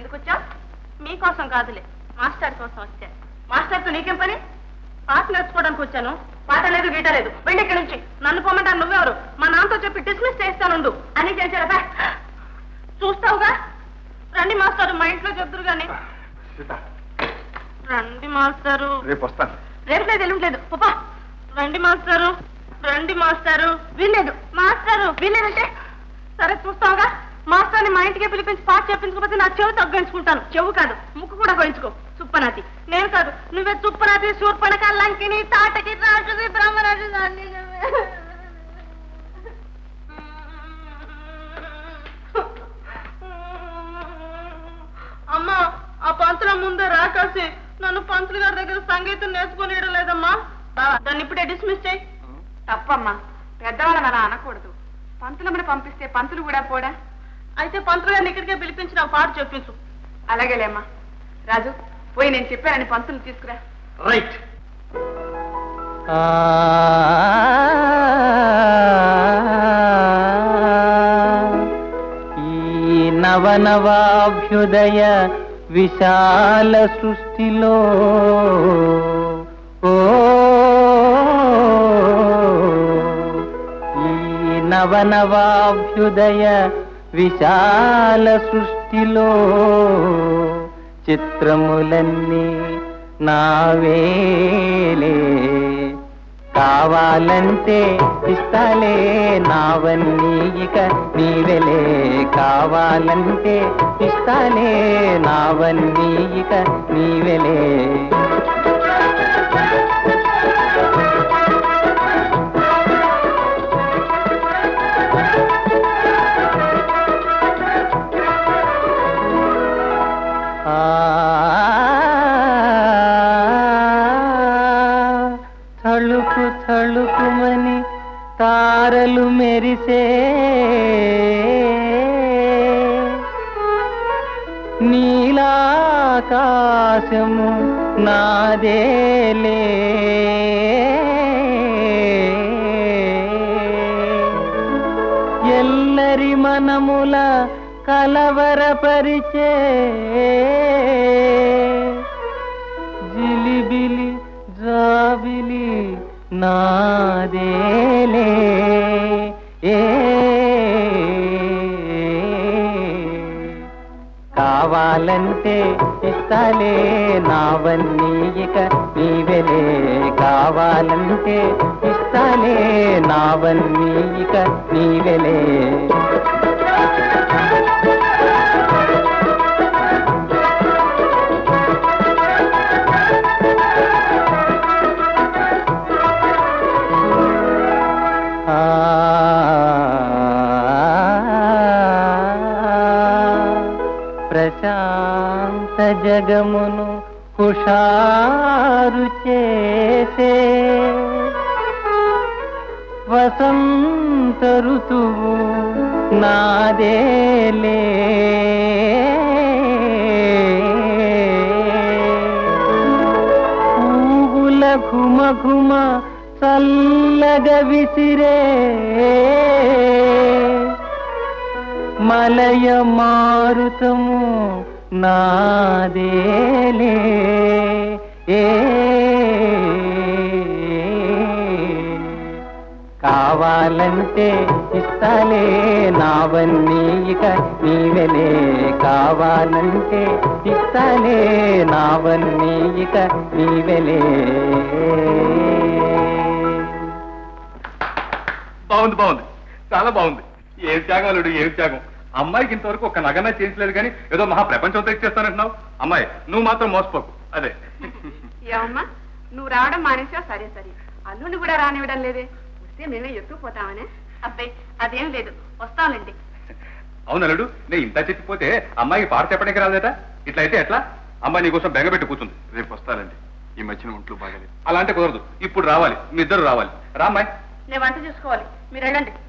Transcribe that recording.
ఎందుకు వచ్చా మీకోసం కాదులే మాస్టర్ కోసం వచ్చా మాస్టర్తో నీకేం పని పాట నేర్చుకోవడానికి వచ్చాను పాట లేదు గీట లేదు వెళ్ళి ఇక్కడి నుంచి నన్ను పొమ్మంటాను నువ్వెవరు మా నాన్నతో చెప్పి డిస్మిస్ చేస్తానుండు అని చేశారా చూస్తావుగా రండి మాస్టారు మా ఇంట్లో చెప్తురు గాని సీత రండి మాస్టారు రేపు వస్తాను రేపు లేదు ఎల్లుండి పాపా రండి మాస్టారు రండి మాస్టారు వీల్లేదు మాస్టారు వీల్లేదంటే సరే చూస్తావుగా మాస్టర్ని మా ఇంటికి పిలిపించి పాట చెప్పించకపోతే నా చెవు తగ్గించుకుంటాను చెవు కాదు ముక్కు కూడా కోయించుకో సుప్పనాతి నేను కాదు నువ్వే సుప్పనాతి శూర్పణక లంకిని తాటకి రాక్షసి బ్రహ్మరాజు అన్ని నువ్వే. అమ్మా ఆ పంతుల ముందే రాకాసి నన్ను పంతులు గారి దగ్గర సంగీతం నేర్చుకుని లేదమ్మా దాన్ని ఇప్పుడే డిస్మిస్ చేయి తప్పమ్మా పెద్దవాళ్ళ మనం అనకూడదు పంతులమ్మని పంపిస్తే పంతులు కూడా పోడా అయితే పంతులు గారిని ఇక్కడికే పిలిపించి నాకు పాట చెప్పించు అలాగేలేమ్మా రాజు పోయి నేను చెప్పానని పంతులు తీసుకురా రైట్ ఈ నవనవాభ్యుదయ విశాల సృష్టిలో ఓ ఈ నవనవాభ్యుదయ విశాల సృష్టిలో చిత్రములన్నీ నావేలే కావాలంటే ఇస్తాలే నావన్నీ ఇక నీవెలే కావాలంటే ఇస్తాలే నావన్నీ ఇక నీవెలే ఆ తళుకు తళుకుమని తారలు మెరిసే నీలాకాశము నాదేలే ఎల్లరి మనముల కలవరపరిచే జిలిబిలి జాబిలి నాదేలే ఏ కావాలంటే ఇస్తాలే నావన్నీ ఇక నీవెలే కావాలంటే ఇస్తాలే నావన్నీ ఇక నీవెలే ఆ ప్రశాంత జగమును హుషారు చేసే వసంత ఋతువు నాదేలే పూగుల ఘుమ ఘుమ చల్లగ విసిరే మలయ మారుతము నాదేలే ఏ కావాలంటే ఇస్తాలే నావన్నీ ఇక నీవెలే కావాలంటే ఇస్తాలే నావన్నీ ఇక నీవెలే బాగుంది బాగుంది చాలా బాగుంది ఏం త్యాగం అల్లుడు ఏం త్యాగం అమ్మాయికి ఇంతవరకు ఒక నగన చేయించలేదు కానీ ఏదో మహా ప్రపంచంతో ఇచ్చేస్తానంటున్నావు అమ్మాయి నువ్వు మాత్రం మోసపోకు అదే ఏమమ్మా నువ్వు రావడం మానేసా సరే సరే అల్లుని కూడా రానివ్వడం లేదే వస్తే మేమే ఎత్తుకుపోతామనే అబ్బాయి అదేం లేదు వస్తానులేండి అవును అల్లుడు నేను ఇంత చెప్పిపోతే అమ్మాయికి పాట చెప్పడానికి రాలేదట ఇట్లా అయితే ఎట్లా అమ్మాయి నీకోసం బెంగపెట్టి కూర్చుంది రేపు వస్తానండి ఈ మధ్యన ఒంట్లో బాగాలేదు అలా అంటే కుదరదు ఇప్పుడు రావాలి మీ ఇద్దరు రావాలి రా అమ్మాయి నేను వంట చూసుకోవాలి మీరు వెళ్ళండి